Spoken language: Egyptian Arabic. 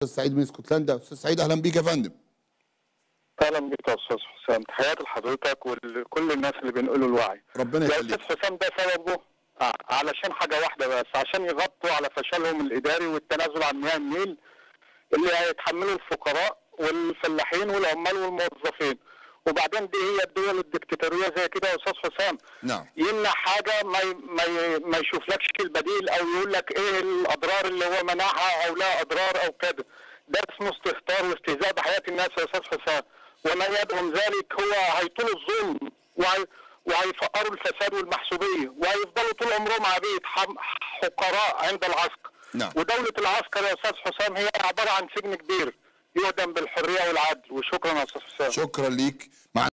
استاذ سعيد من اسكتلندا استاذ سعيد اهلا بيك يا فندم اهلا بيك يا استاذ حسام تحياتي لحضرتك ولكل الناس اللي بينقلوا الوعي ربنا يا يخليك استاذ حسام ده سببه آه، علشان حاجه واحده بس عشان يغطوا على فشلهم الاداري والتنازل عن مياه النيل اللي هيتحملوا الفقراء والفلاحين والعمال والموظفين وبعدين دي هي الدول الدكتاتوريه زي كده يا استاذ حسام نعم يمنع حاجه ما ي- ما ي- ما يشوفلكش البديل او يقول لك ايه الاضرار اللي هو منعها او لا اضرار او كده ده اسمه استهتار واستهزاء بحياه الناس يا استاذ حسام ومن يدعم ذلك هو هيطول الظلم وهي وهيفقروا الفساد والمحسوبيه وهيفضلوا طول عمرهم عبيد حم- حقراء عند العسكر نعم. ودوله العسكر يا استاذ حسام هي عباره عن سجن كبير يهدم بالحريه والعدل وشكرا يا استاذ حسام شكرا ليك مع